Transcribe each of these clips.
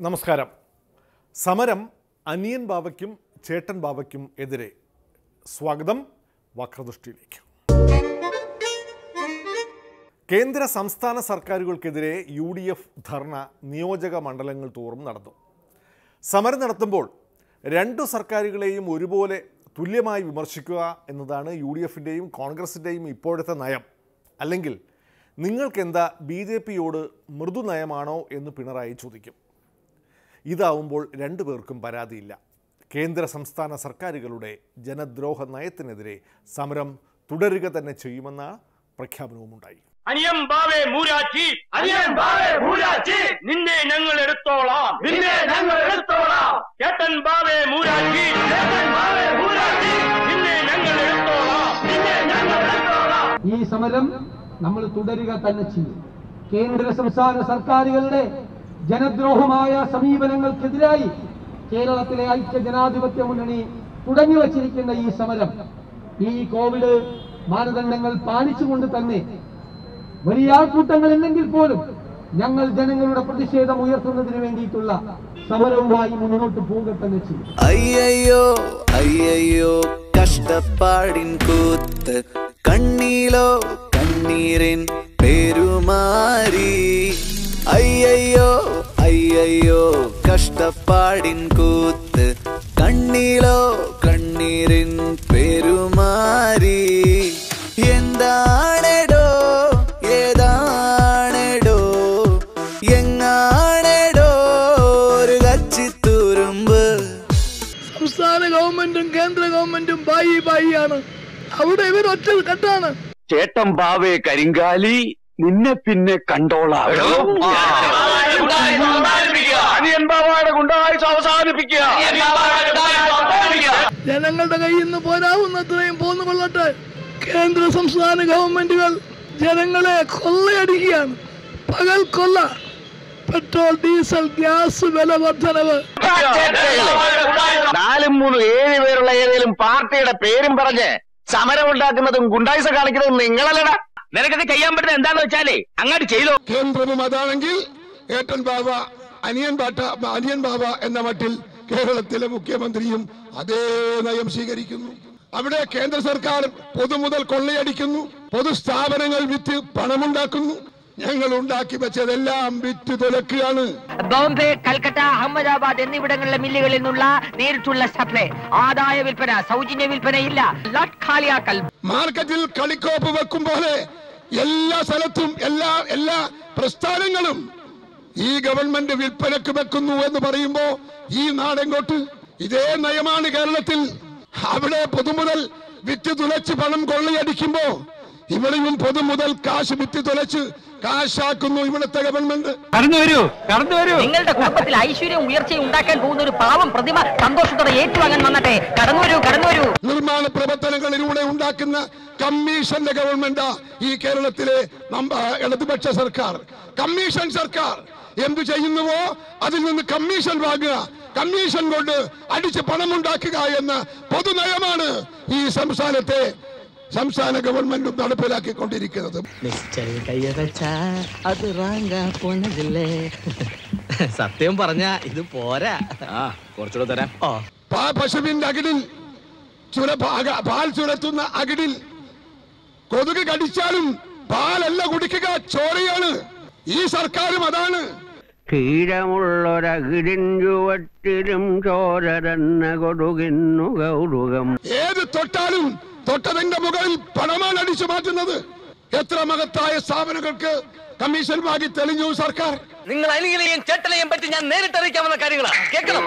നമസ്കാരം സമരം അനിയൻ ബാവയ്ക്കും ചേട്ടൻ ബാവയ്ക്കും എതിരെ സ്വാഗതം വക്രദൃഷ്ടിയിലേക്ക് കേന്ദ്ര സംസ്ഥാന സർക്കാരുകൾക്കെതിരെ യു ഡി എഫ് ധർണ നിയോജക മണ്ഡലങ്ങൾ തോറും നടന്നു സമരം നടത്തുമ്പോൾ രണ്ടു സർക്കാരുകളെയും ഒരുപോലെ തുല്യമായി വിമർശിക്കുക എന്നതാണ് യു ഡി എഫിൻ്റെയും കോൺഗ്രസിൻ്റെയും ഇപ്പോഴത്തെ നയം അല്ലെങ്കിൽ നിങ്ങൾക്കെന്താ ബി ജെ പിയോട് മൃദുനയമാണോ എന്ന് പിണറായി ചോദിക്കും ഇതാവുമ്പോൾ രണ്ടു പേർക്കും പരാതിയില്ല കേന്ദ്ര സംസ്ഥാന സർക്കാരുകളുടെ ജനദ്രോഹ നയത്തിനെതിരെ സമരം തുടരുക തന്നെ ചെയ്യുമെന്ന പ്രഖ്യാപനവുമുണ്ടായി അനിയം ബാവേ മൂരാച്ചി അനിയൻ ബാവേ മൂരാച്ചി നിന്നെ ഞങ്ങൾ എടുത്തോളാം നിന്നെ ഞങ്ങൾ എടുത്തോളാം ചേട്ടൻ ബാവേ മൂരാച്ചി ചേട്ടൻ ബാവേ മൂരാച്ചി നിന്നെ ഞങ്ങൾ എടുത്തോളാം നിന്നെ ഞങ്ങൾ എടുത്തോളാം ഈ സമരം നമ്മൾ തുടരുക തന്നെ ചെയ്യും കേന്ദ്ര സംസ്ഥാന സർക്കാരുകളുടെ ജനദ്രോഹമായ സമീപനങ്ങൾക്കെതിരായി കേരളത്തിലെ ഐക്യ ജനാധിപത്യ മുന്നണി തുടങ്ങി വച്ചിരിക്കുന്ന ഈ സമരം ഈ കോവിഡ് മാനദണ്ഡങ്ങൾ പാലിച്ചുകൊണ്ട് തന്നെ വലിയ ആൾക്കൂട്ടങ്ങൾ ഇല്ലെങ്കിൽ പോലും ഞങ്ങൾ ജനങ്ങളുടെ പ്രതിഷേധം ഉയർത്തുന്നതിന് വേണ്ടിയിട്ടുള്ള സമരവുമായി മുന്നോട്ട് പോവുക തന്നെ ചെയ്യും അയ്യയ്യോ അയ്യയ്യോ കഷ്ടപ്പാടിൻ കൂത്ത് കണ്ണീലോ കണ്ണീരിൻ പെരുമാറി അയ്യയ്യോ അയ്യയ്യോ കഷ്ടപ്പാടിൻ കൂത്ത് കണ്ണീലോ കണ്ണീരിൻ പെരുമാറി എന്താണെടോ ഏതാണെടോ എങ്ങാണെടോ ഒരു കച്ചിത്തുരുമ്പ് സംസ്ഥാന ഗവൺമെന്റും കേന്ദ്ര ഗവൺമെന്റും ബായി ബായിയാണ് അവിടെ ഇവർ ഒറ്റ കെട്ടാണ് ചേട്ടൻ ബാവേ കരിങ്കാലി നിന്നെ പിന്നെ കണ്ടോളാം അനിയൻ ബാവയുടെ ഗുണ്ടായുസ് അവസാനിപ്പിക്കുക ജനങ്ങളുടെ കയ്യിൽ നിന്ന് പോരാവുന്നത്രയും പോന്നു കൊള്ളട്ടെ കേന്ദ്ര സംസ്ഥാന ഗവൺമെന്റുകൾ ജനങ്ങളെ കൊള്ളയടിക്കുകയാണ് പകൽ കൊള്ള പെട്രോൾ ഡീസൽ ഗ്യാസ് വില വർധനവ് നാലും മൂന്നും ഏഴ് പേരുള്ള ഏതെങ്കിലും പാർട്ടിയുടെ പേരും പറഞ്ഞ് സമരം ഉണ്ടാക്കുന്നതും ഗുണ്ടായുസ കാണിക്കുന്നതും നിങ്ങളല്ലടാ നിനക്കത് ചെയ്യാൻ പറ്റുന്ന എന്താന്ന് വെച്ചാലേ അങ്ങോട്ട് ചെയ്തോ കേന്ദ്രവും അതാണെങ്കിൽ ഏട്ടൻ ബാബ അനിയൻ ബാട്ട അനിയൻ ബാബ എന്ന മട്ടിൽ കേരളത്തിലെ മുഖ്യമന്ത്രിയും അതേ നയം സ്വീകരിക്കുന്നു അവിടെ കേന്ദ്ര സർക്കാർ പൊതുമുതൽ കൊള്ളയടിക്കുന്നു പൊതുസ്ഥാപനങ്ങൾ വിറ്റ് പണമുണ്ടാക്കുന്നു ഞങ്ങൾ ഉണ്ടാക്കി വെച്ചതെല്ലാം വിറ്റ് തുലക്കുകയാണ് ബോംബെ കൽക്കട്ട അഹമ്മദാബാദ് എന്നിവിടങ്ങളിലെ മില്ലുകളിൽ നിന്നുള്ള നേരിട്ടുള്ള സപ്ലൈ ആദായ വിൽപ്പന സൗജന്യ വിൽപ്പന ഇല്ല ലട്ട് ഖാലിയാക്കൽ മാർക്കറ്റിൽ കളിക്കോപ്പ് വെക്കും പോലെ എല്ലാ സ്ഥലത്തും എല്ലാ എല്ലാ പ്രസ്ഥാനങ്ങളും ഈ ഗവൺമെന്റ് വിൽപ്പനക്ക് വെക്കുന്നു എന്ന് പറയുമ്പോ ഈ നാടെങ്ങോട്ട് ഇതേ നയമാണ് കേരളത്തിൽ അവിടെ പൊതുമുതൽ വിറ്റ് തുലച്ച് പണം കൊള്ളയടിക്കുമ്പോ ഇവിടെയും പൊതുമുതൽ കാശ് വിറ്റ് തുലച്ച് കാശാക്കുന്നു ഇവിടുത്തെ ഗവൺമെന്റ് നിങ്ങളുടെ കുടുംബത്തിൽ ഐശ്വര്യം ഉയർച്ചയും ഉണ്ടാക്കാൻ പോകുന്ന ഒരു പാവം പ്രതിമ സന്തോഷത്തോടെ ഏറ്റുവാങ്ങാൻ വന്നട്ടെ കടന്നു വരൂ കടന്നു വരൂ നിർമ്മാണ പ്രവർത്തനങ്ങളിലൂടെ ഉണ്ടാക്കുന്ന കമ്മീഷന്റെ ഗവൺമെന്റ് ഈ കേരളത്തിലെ നമ്മ ഇടതുപക്ഷ സർക്കാർ കമ്മീഷൻ സർക്കാർ എന്തു ചെയ്യുന്നുവോ അതിൽ നിന്ന് കമ്മീഷൻ വാങ്ങുക കമ്മീഷൻ കൊണ്ട് അടിച്ച് പണമുണ്ടാക്കുക എന്ന പൊതുനയമാണ് ഈ സംസ്ഥാനത്തെ സംസ്ഥാന ഗവൺമെന്റും നടപ്പിലാക്കിക്കൊണ്ടിരിക്കുന്നത് മിസ്റ്റർ കയ്യടച്ച അത് റാങ്ക പോണതില്ലേ സത്യം പറഞ്ഞ ഇത് പോരാ ആ കുറച്ചുകൂടെ തരാം ഓ പാ പശുവിന്റെ അകിടിൽ ചുര പാക- പാൽ ചുരത്തുന്ന അകിടിൽ കൊതുക് കടിച്ചാലും പാലല്ല കുടിക്കുക ചോരയാണ് ഈ സർക്കാരും അതാണ് ക്ഷീരമുള്ളൊരകിടിൻ ചുവട്ടിലും ചോരരന്ന കൊടുകിന്നു കൗതുകം ഏത് തൊട്ടാലും തൊട്ടതിന്റെ മുകളിൽ പണമാണ് അടിച്ചു മാറ്റുന്നത് എത്ര മഹത്തായ സ്ഥാപനങ്ങൾക്ക് കമ്മീഷൻ വാങ്ങി തെളിഞ്ഞു സർക്കാർ നിങ്ങൾ അനിയനെയും ചേട്ടനെയും പറ്റി ഞാൻ നേരിട്ട് അറിയിക്കാവുന്ന കാര്യങ്ങളാ കേൾക്കണം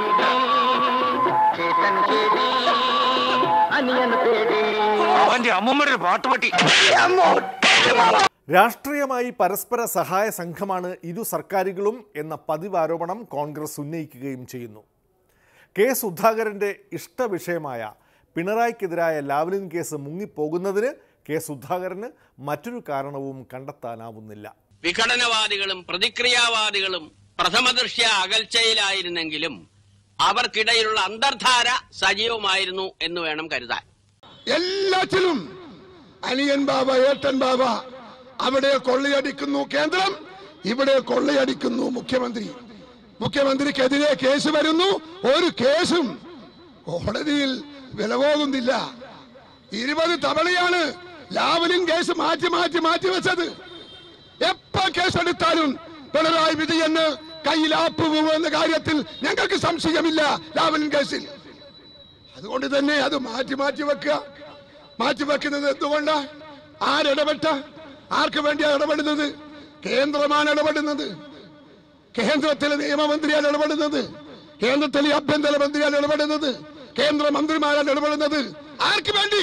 അവന്റെ അമ്മമ്മയുടെ ഒരു പാട്ടുപട്ടി രാഷ്ട്രീയമായി പരസ്പര സഹായ സംഘമാണ് ഇരു സർക്കാരുകളും എന്ന പതിവ് ആരോപണം കോൺഗ്രസ് ഉന്നയിക്കുകയും ചെയ്യുന്നു കെ സുധാകരൻ്റെ ഇഷ്ടവിഷയമായ പിണറായിക്കെതിരായ ലാവ്ലിൻ കേസ് മുങ്ങിപ്പോകുന്നതിന് കെ സുധാകരന് മറ്റൊരു കാരണവും കണ്ടെത്താനാവുന്നില്ല വിഘടനവാദികളും പ്രതിക്രിയാവാദികളും പ്രഥമദൃഷ്ട്യ അകൽച്ചയിലായിരുന്നെങ്കിലും അവർക്കിടയിലുള്ള അന്തർധാര സജീവമായിരുന്നു എന്ന് വേണം കരുതാൻ എല്ലാറ്റിലും അനിയൻ ബാബ ഏട്ടൻ ബാബ അവിടെ കൊള്ളയടിക്കുന്നു കേന്ദ്രം ഇവിടെ കൊള്ളയടിക്കുന്നു മുഖ്യമന്ത്രി മുഖ്യമന്ത്രിക്കെതിരെ കേസ് വരുന്നു ഒരു കേസും കോടതിയിൽ വില പോകുന്നില്ല ഇരുപത് തവണയാണ് ലാവലിൻ കേസ് മാറ്റി മാറ്റി മാറ്റി വെച്ചത് എപ്പോ കേസെടുത്താലും പിണറായി വിജയന് കയ്യിൽ ആപ്പ് പോകുമെന്ന കാര്യത്തിൽ ഞങ്ങൾക്ക് സംശയമില്ല ലാവലിൻ കേസിൽ അതുകൊണ്ട് തന്നെ അത് മാറ്റി മാറ്റി വെക്കുക മാറ്റി വെക്കുന്നത് എന്തുകൊണ്ടാ ആരിടപെട്ട ആർക്ക് വേണ്ടിയാണ് ഇടപെടുന്നത് കേന്ദ്രമാണ് ഇടപെടുന്നത് കേന്ദ്രത്തിലെ നിയമമന്ത്രിയാണ് ഇടപെടുന്നത് കേന്ദ്രത്തിലെ ആഭ്യന്തര മന്ത്രിയാണ് ഇടപെടുന്നത് കേന്ദ്രമന്ത്രിമാരാണ് ഇടപെടുന്നത് ആർക്ക് വേണ്ടി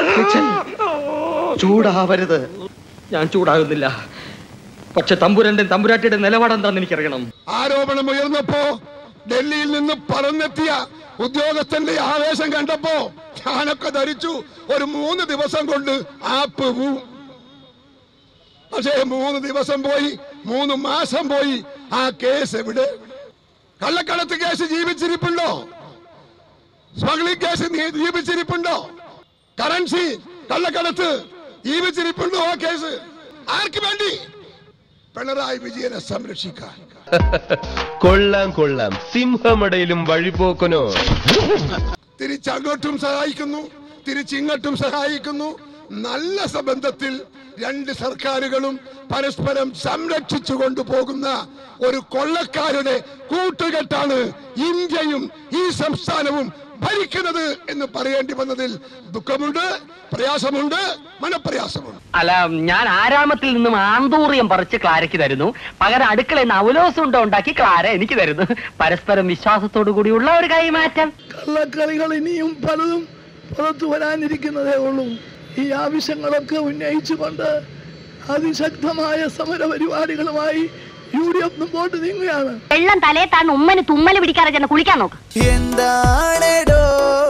ചൂടാവരുത് ഞാൻ ചൂടാകുന്നില്ല പക്ഷെ തമ്പുരന്റെ തമ്പുരാട്ടിയുടെ നിലപാടെന്താന്ന് എനിക്കറിയണം ആരോപണം ഉയർന്നപ്പോ ഡൽഹിയിൽ നിന്ന് പറന്നെത്തിയ ഉദ്യോഗസ്ഥന്റെ ആവേശം കണ്ടപ്പോ ഞാനൊക്കെ ധരിച്ചു ഒരു മൂന്ന് ദിവസം കൊണ്ട് ആപ്പ് പോവും പക്ഷേ മൂന്ന് ദിവസം പോയി മൂന്ന് മാസം പോയി ആ കേസ് എവിടെ കള്ളക്കടത്ത് കേസ് ജീവിച്ചിരിപ്പുണ്ടോ സ്മഗ്ലിംഗ് കേസ് നീ- ജീവിച്ചിരിപ്പുണ്ടോ കറൻസി കള്ളക്കടത്ത് ജീവിച്ചിരിപ്പുണ്ടോ ആ കേസ് ആർക്ക് വേണ്ടി പിണറായി വിജയനെ സംരക്ഷിക്കാൻ കൊള്ളാം കൊള്ളാം സിംഹമടയിലും വഴിപോക്കനോ തിരിച്ചങ്ങോട്ടും സഹായിക്കുന്നു തിരിച്ചിങ്ങോട്ടും സഹായിക്കുന്നു നല്ല സംബന്ധത്തിൽ രണ്ട് സർക്കാരുകളും പരസ്പരം സംരക്ഷിച്ചു കൊണ്ടുപോകുന്ന ഒരു കൊള്ളക്കാരുടെ കൂട്ടുകെട്ടാണ് ഇന്ത്യയും ഈ സംസ്ഥാനവും ഭരിക്കുന്നത് എന്ന് പറയേണ്ടി വന്നതിൽ ദുഃഖമുണ്ട് പ്രയാസമുണ്ട് മനപ്രയാസമുണ്ട് അല്ല ഞാൻ ആരാമത്തിൽ നിന്നും ആന്തൂറിയം പറിച്ച് ക്ലാരയ്ക്ക് തരുന്നു പകരം അടുക്കളയിൽ നിന്ന് അവലോസുണ്ട ഉണ്ടാക്കി ക്ലാര എനിക്ക് തരുന്നു പരസ്പരം വിശ്വാസത്തോടു കൂടിയുള്ള ഒരു കൈമാറ്റം കള്ളക്കളികൾ ഇനിയും പലതും പുറത്തു വരാനിരിക്കുന്നതേ ഉള്ളൂ ഈ ആവശ്യങ്ങളൊക്കെ ഉന്നയിച്ചുകൊണ്ട് അതിശക്തമായ സമര പരിപാടികളുമായി യു ഡി എഫ് മുമ്പോട്ട് നീങ്ങുകയാണ് വെള്ളം തലേ താഴ്ന്ന് ഉമ്മന് തുമ്മല് പിടിക്കാതെ ചെന്ന് കുളിക്കാൻ നോക്ക് എന്താണെടോ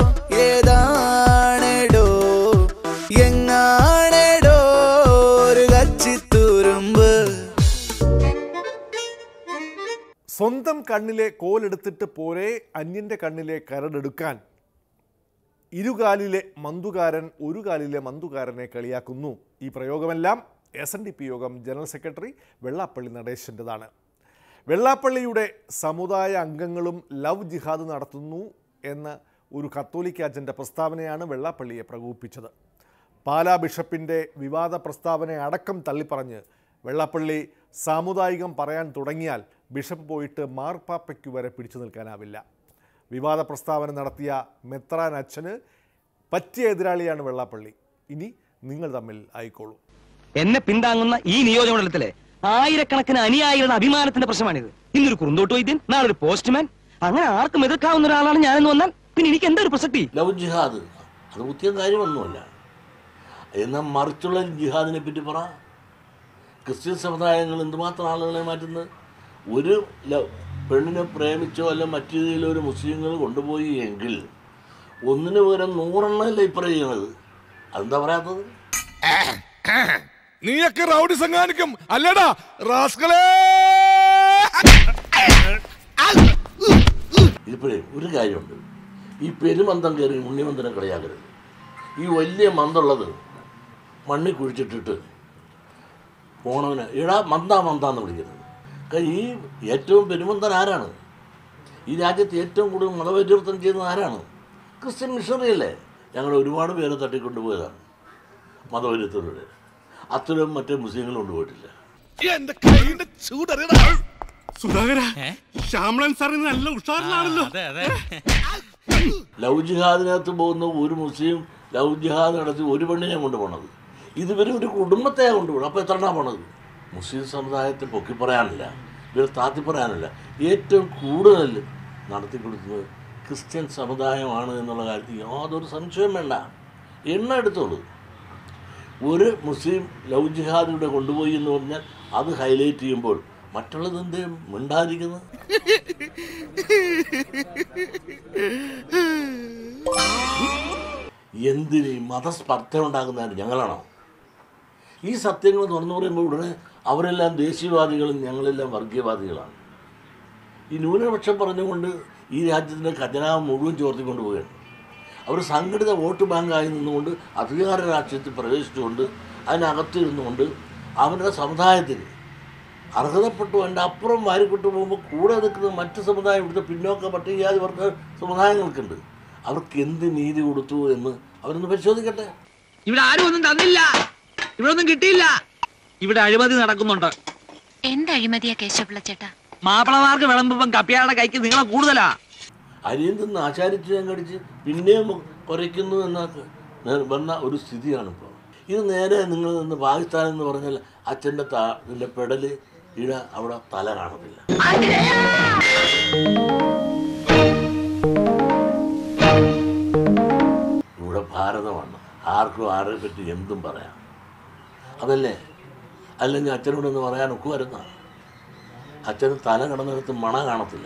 ഏതാണെടോ എങ്ങാണെടോ ഒരു കച്ചിത്തുരുമ്പ് സ്വന്തം കണ്ണിലെ കോലെടുത്തിട്ട് പോരെ അന്യൻ്റെ കണ്ണിലെ കരടെടുക്കാൻ ഇരുകാലിലെ മന്തുകാരൻ ഒരു കാലിലെ മന്തുകാരനെ കളിയാക്കുന്നു ഈ പ്രയോഗമെല്ലാം എസ് എൻ ഡി പി യോഗം ജനറൽ സെക്രട്ടറി വെള്ളാപ്പള്ളി നടേശൻ്റെതാണ് വെള്ളാപ്പള്ളിയുടെ സമുദായ അംഗങ്ങളും ലവ് ജിഹാദ് നടത്തുന്നു എന്ന ഒരു കത്തോലിക്കാജൻ്റെ പ്രസ്താവനയാണ് വെള്ളാപ്പള്ളിയെ പ്രകോപിപ്പിച്ചത് പാലാ ബിഷപ്പിൻ്റെ വിവാദ പ്രസ്താവന അടക്കം തള്ളിപ്പറഞ്ഞ് വെള്ളാപ്പള്ളി സാമുദായികം പറയാൻ തുടങ്ങിയാൽ ബിഷപ്പ് പോയിട്ട് മാർപ്പാപ്പയ്ക്ക് വരെ പിടിച്ചു നിൽക്കാനാവില്ല വിവാദ പ്രസ്താവന നടത്തിയ മെത്രാൻ അച്ഛന് പറ്റിയ എതിരാളിയാണ് വെള്ളാപ്പള്ളി ഇനി നിങ്ങൾ തമ്മിൽ ആയിക്കോളൂ എന്നെ പിന്താങ്ങുന്ന ഈ നിയോജകമണ്ഡലത്തിലെ ആയിരക്കണക്കിന് അനുയായികളുടെ അഭിമാനത്തിന്റെ പ്രശ്നമാണിത് ഇന്നൊരു കുറുന്തോട്ട് വൈദ്യൻ നാളെ ഒരു പോസ്റ്റ്മാൻ അങ്ങനെ ആർക്കും എതിർക്കാവുന്ന ഒരാളാണ് ഞാനെന്ന് വന്നാൽ പിന്നെ എനിക്ക് എന്താ ഒരു പ്രസക്തി ലവ് ജിഹാദ് അത് മുഖ്യ കാര്യമൊന്നുമല്ല എന്നാൽ മറിച്ചുള്ള ജിഹാദിനെ പറ്റി പറ ക്രിസ്ത്യൻ സമുദായങ്ങൾ എന്തുമാത്രം ആളുകളെ മാറ്റുന്നത് ഒരു ലവ് പെണ്ണിനെ പ്രേമിച്ചോ അല്ല മറ്റു രീതിയിലോ ഒരു മുസ്ലിങ്ങൾ കൊണ്ടുപോയി എങ്കിൽ ഒന്നിനു പകരം നൂറെണ്ണമല്ലേ ഇപ്പറ ചെയ്യണത് അതെന്താ പറയാത്തത് നീയൊക്കെ റൗഡി സംഘാനിക്കും അല്ലടാ റാസ്കളേ ഇതിപ്പോഴേ ഒരു കാര്യമുണ്ട് ഈ പെരുമന്തം കയറി ഉണ്ണിമന്ദനം കളിയാക്കരുത് ഈ വലിയ മന്തുള്ളത് മണ്ണി കുഴിച്ചിട്ടിട്ട് പോണവന് ഇടാ മന്ദ മന്ദ എന്ന് വിളിക്കരുത് കാരണം ഈ ഏറ്റവും പെരുമന്തൻ ആരാണ് ഈ രാജ്യത്ത് ഏറ്റവും കൂടുതൽ മതപരിവർത്തനം ചെയ്യുന്നത് ആരാണ് ക്രിസ്ത്യൻ മിഷണറി അല്ലേ ഞങ്ങൾ ഒരുപാട് പേരെ തട്ടിക്കൊണ്ടുപോയതാണ് മതപരിവർത്തനയുടെ അത്തരം മറ്റേ മുസ്ലിങ്ങൾ കൊണ്ടുപോയിട്ടില്ല എന്റെ കൈയുടെ ചൂടറിയടാ സുധാകര ശ്യാമളൻ സാറിന് നല്ല ഉഷാറിലാണല്ലോ ലവ് ജിഹാദിനകത്ത് പോകുന്ന ഒരു മുസ്ലിം ലവ് ജിഹാദ് നടത്തി ഒരു പെണ്ണിനെ കൊണ്ടുപോകണത് ഇതുവരെ ഒരു കുടുംബത്തെ കൊണ്ടുപോകണം അപ്പോൾ എത്ര എണ്ണ പോണത് മുസ്ലിം സമുദായത്തെ പൊക്കി പറയാനില്ല ഇവരെ താത്തി പറയാനില്ല ഏറ്റവും കൂടുതൽ നടത്തി കൊടുക്കുന്നത് ക്രിസ്ത്യൻ സമുദായമാണ് എന്നുള്ള കാര്യത്തിൽ യാതൊരു സംശയവും വേണ്ട എണ്ണ എടുത്തോളൂ ഒരു മുസ്ലിം ലവ് ജിഹാദിലൂടെ കൊണ്ടുപോയി എന്ന് പറഞ്ഞാൽ അത് ഹൈലൈറ്റ് ചെയ്യുമ്പോൾ മറ്റുള്ളത് എന്തേ മിണ്ടാതിരിക്കുന്നത് എന്തിന് ഈ മതസ്പർദ്ധ ഉണ്ടാക്കുന്നതാണ് ഞങ്ങളാണോ ഈ സത്യങ്ങൾ തുറന്നു പറയുമ്പോൾ ഉടനെ അവരെല്ലാം ദേശീയവാദികളും ഞങ്ങളെല്ലാം വർഗീയവാദികളാണ് ഈ ന്യൂനപക്ഷം പറഞ്ഞുകൊണ്ട് ഈ രാജ്യത്തിൻ്റെ ഖജനാവ് മുഴുവൻ ചോർത്തിക്കൊണ്ട് പോവുകയാണ് അവർ സംഘടിത വോട്ട് ബാങ്കായി നിന്നുകൊണ്ട് അധികാര രാഷ്ട്രീയത്തിൽ പ്രവേശിച്ചുകൊണ്ട് അതിനകത്തിരുന്നുകൊണ്ട് അവരുടെ സമുദായത്തിന് അർഹതപ്പെട്ടു അതിൻ്റെ അപ്പുറം വാരിക്കൊണ്ടു പോകുമ്പോൾ കൂടെ നിൽക്കുന്ന മറ്റ് സമുദായം ഇവിടുത്തെ പിന്നോക്ക പട്ടികജാതി വർഗ സമുദായങ്ങൾക്കുണ്ട് അവർക്ക് എന്ത് നീതി കൊടുത്തു എന്ന് അവരൊന്ന് പരിശോധിക്കട്ടെ ഇവിടെ ആരും ഒന്നും തന്നില്ല ഇവിടെ ഒന്നും കിട്ടിയില്ല ഇവിടെ അഴിമതി നടക്കുന്നുണ്ട് എന്ത് അഴിമതിയാ കേശവപിള്ള ചേട്ടാ മാപ്പിളമാർക്ക് വിളമ്പുമ്പം കപ്പിയാളുടെ കൈക്ക് നീളം കൂടുതലാ അരിയിൽ നിന്ന് ആചാരിച്ച് ഞാൻ കടിച്ച് പിന്നെയും കുറയ്ക്കുന്നു എന്നൊക്കെ നേ- വന്ന ഒരു സ്ഥിതിയാണ് ഇപ്പോൾ ഇത് നേരെ നിങ്ങൾ നിന്ന് പാകിസ്ഥാൻ എന്ന് പറഞ്ഞാൽ അച്ഛൻ്റെ താ ഇതിൻ്റെ പെടല് ഇട അവിടെ തല കാണത്തില്ല ഇവിടെ ഭാരതമാണ് ആർക്കും ആരെ പറ്റി എന്തും പറയാം അതല്ലേ അല്ലെങ്കിൽ അച്ഛനോടൊന്ന് പറയാൻ ഒക്കുമായിരുന്ന അച്ഛന് തല കടന്നെടുത്ത് മണ കാണത്തില്ല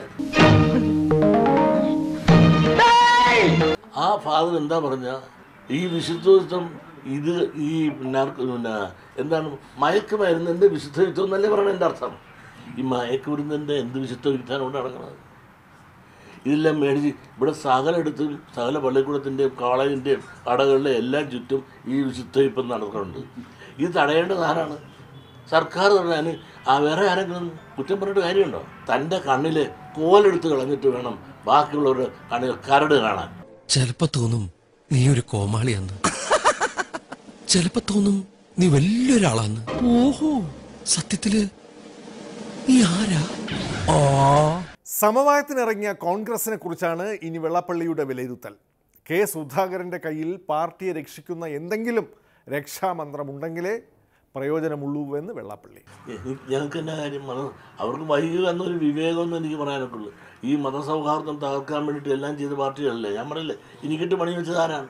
ആ ഫാദർ എന്താ പറഞ്ഞ ഈ വിശുദ്ധത്വം ഇത് ഈ നാർക്ക് പിന്നെ എന്താണ് മയക്കുമരുന്നിൻ്റെ വിശുദ്ധത്വം എന്നല്ലേ പറയണ എൻ്റെ അർത്ഥം ഈ മയക്കുമരുന്നിൻ്റെ എന്ത് വിശുദ്ധ വിധാനം കൊണ്ട് നടക്കുന്നത് ഇതെല്ലാം മേടിച്ച് ഇവിടെ സകലെടുത്തും സകല പള്ളിക്കൂടത്തിൻ്റെയും കോളേജിൻ്റെയും കടകളിലെ എല്ലാം ചുറ്റും ഈ വിശുദ്ധ ഇപ്പം നടക്കുന്നുണ്ട് ഇത് തടയേണ്ടത് ആരാണ് സർക്കാർ തടയാൻ ആ വേറെ ആരെങ്കിലും കുറ്റം പറഞ്ഞിട്ട് കാര്യമുണ്ടോ തൻ്റെ കണ്ണിൽ കോലെടുത്ത് കളഞ്ഞിട്ട് വേണം ബാക്കിയുള്ളവരുടെ കണ്ണിൽ കരട് കാണാൻ ചിലപ്പോ തോന്നും നീ ഒരു കോമാളിയാന്ന് ചിലപ്പോ തോന്നും നീ വലിയൊരാളാന്ന് ഓഹോ സത്യത്തില് നീ ആരാ ആ സമവായത്തിനിറങ്ങിയ കോൺഗ്രസിനെ കുറിച്ചാണ് ഇനി വെള്ളാപ്പള്ളിയുടെ വിലയിരുത്തൽ കെ സുധാകരൻ്റെ കയ്യിൽ പാർട്ടിയെ രക്ഷിക്കുന്ന എന്തെങ്കിലും രക്ഷാമന്ത്രമുണ്ടെങ്കിലേ പ്രയോജനമുള്ളൂ എന്ന് വെള്ളാപ്പള്ളി എനി- ഞങ്ങൾക്ക് എന്നാ കാര്യം മത അവർക്ക് വൈകുക എന്നൊരു വിവേകമൊന്നും എനിക്ക് പറയാനൊക്കെ ഉള്ളൂ ഈ മതസൗഹാർദ്ദം തകർക്കാൻ വേണ്ടിയിട്ട് എല്ലാം ചെയ്ത പാർട്ടികളല്ലേ ഞാൻ പറയില്ലേ എനിക്കിട്ട് പണി വെച്ചത് ആരാണ്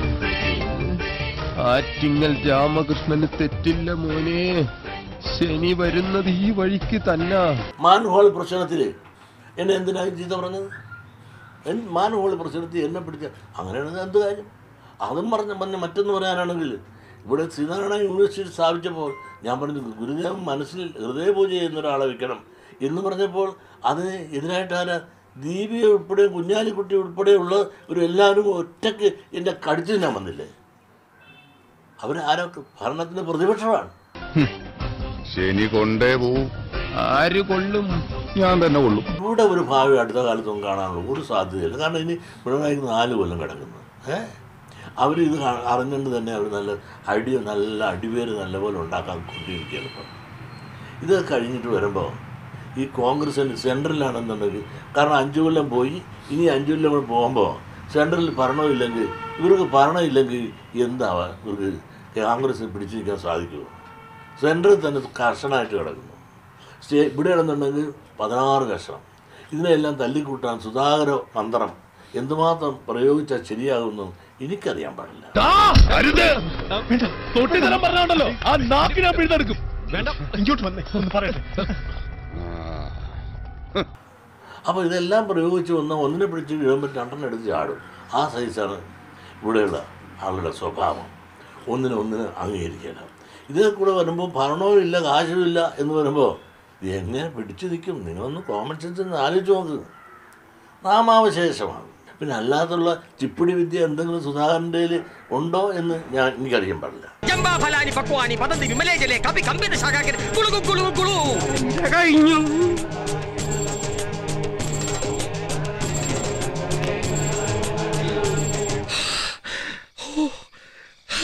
ആറ്റിങ്ങൽ രാമകൃഷ്ണന് തെറ്റില്ല മോനെ ശനി വരുന്നത് ഈ വഴിക്ക് തന്നെ മാൻഹോൾ പ്രശ്നത്തിൽ എന്നെ എന്തിനാ ചീത്ത പറഞ്ഞത് എൻ- മാൻഹോൾ പ്രശ്നത്തിൽ എന്നെ പിടിച്ച അങ്ങനെയാണെങ്കിൽ എന്ത് കാര്യം അതും പറഞ്ഞ പറഞ്ഞ മറ്റൊന്ന് പറയാനാണെങ്കിൽ ഇവിടെ ശ്രീനാരായണ യൂണിവേഴ്സിറ്റി സ്ഥാപിച്ചപ്പോൾ ഞാൻ പറഞ്ഞു ഗുരുദേവൻ മനസ്സിൽ ഹൃദയപൂജ ചെയ്യുന്ന ഒരാളെ വെക്കണം എന്ന് പറഞ്ഞപ്പോൾ അതിന് എതിരായിട്ട് ആരാ ദീപിക ഉൾപ്പെടെ കുഞ്ഞാലിക്കുട്ടി ഉൾപ്പെടെയുള്ള ഒരു എല്ലാവരും ഒറ്റയ്ക്ക് എൻ്റെ കടിച്ചു ഞാൻ വന്നില്ലേ അവർ ആരൊക്കെ ഭരണത്തിന് പ്രതിപക്ഷമാണ് ശനി കൊണ്ടേ പോവും ആര് കൊള്ളും ഞാൻ തന്നെ കൊള്ളും ഇവിടെ ഒരു ഭാവി അടുത്ത കാലത്തൊന്നും കാണാനുള്ള ഒരു സാധ്യതയില്ല കാരണം ഇനി പിണറായിക്ക് നാല് കൊല്ലം കിടക്കുന്നു ഏ അവർ ഇത് കാ- അറിഞ്ഞുകൊണ്ട് തന്നെ അവർ നല്ല ഐഡിയ നല്ല അടിവേര് നല്ലപോലെ ഉണ്ടാക്കാൻ കൊണ്ടിരിക്കുകയാണ് ഇപ്പം ഇത് കഴിഞ്ഞിട്ട് വരുമ്പോൾ ഈ കോൺഗ്രസിന് സെൻട്രലാണെന്നുണ്ടെങ്കിൽ കാരണം അഞ്ചു കൊല്ലം പോയി ഇനി അഞ്ചു കൊല്ലം കൂടെ പോകുമ്പോൾ സെൻട്രലിൽ ഭരണമില്ലെങ്കിൽ ഇവർക്ക് ഭരണമില്ലെങ്കിൽ എന്താവാ ഇവർക്ക് കോൺഗ്രസിന് പിടിച്ചു നിൽക്കാൻ സാധിക്കുമോ സെൻട്രൽ തന്നെ കർശനമായിട്ട് കിടക്കുന്നു സ്റ്റേ ഇവിടെ ആണെന്നുണ്ടെങ്കിൽ പതിനാറ് കർഷണം ഇതിനെല്ലാം തല്ലിക്കൂട്ടാൻ സുധാകര മന്ത്രം എന്തുമാത്രം പ്രയോഗിച്ചാൽ ശരിയാകുമെന്നും എനിക്കറിയാൻ പാടില്ല തൊട്ടിത്തരം പറഞ്ഞോണ്ടല്ലോ ആ നാക്കിനെ പിഴുതെടുക്കും വേണ്ട ഇങ്ങോട്ട് വന്നേ ഒന്ന് പറയട്ടെ അപ്പോൾ ഇതെല്ലാം പ്രയോഗിച്ച് വന്ന ഒന്നിനെ പിടിച്ച് വീഴുമ്പോൾ രണ്ടെണ്ണം എടുത്ത് ചാടും ആ സൈസാണ് ഇവിടെയുള്ള ആളുടെ സ്വഭാവം ഒന്നിനെ ഒന്നിന് അംഗീകരിക്കില്ല ഇതിൽ കൂടെ വരുമ്പോൾ ഭരണവും ഇല്ല കാശും ഇല്ല എന്ന് വരുമ്പോൾ ഇത് എങ്ങനെ പിടിച്ചു നിൽക്കും നിങ്ങളൊന്ന് കോമൺ സെൻസ് ഒന്ന് ആലോചിച്ച് നോക്ക് നാമാവശേഷമാണ് പിന്നെ അല്ലാത്തുള്ള ചിപ്പിടി വിദ്യ എന്തെങ്കിലും സുധാകരൻ്റെ ഉണ്ടോ എന്ന് ഞാൻ എനിക്കറിയാൻ പാടില്ല ജംബാഫലാനി പക്വാനി പതന്തി വിമലേജലെ കപി കമ്പിത ശാഖാക്കിന് കുളുകു കുളുകു കുളു കഴിഞ്ഞു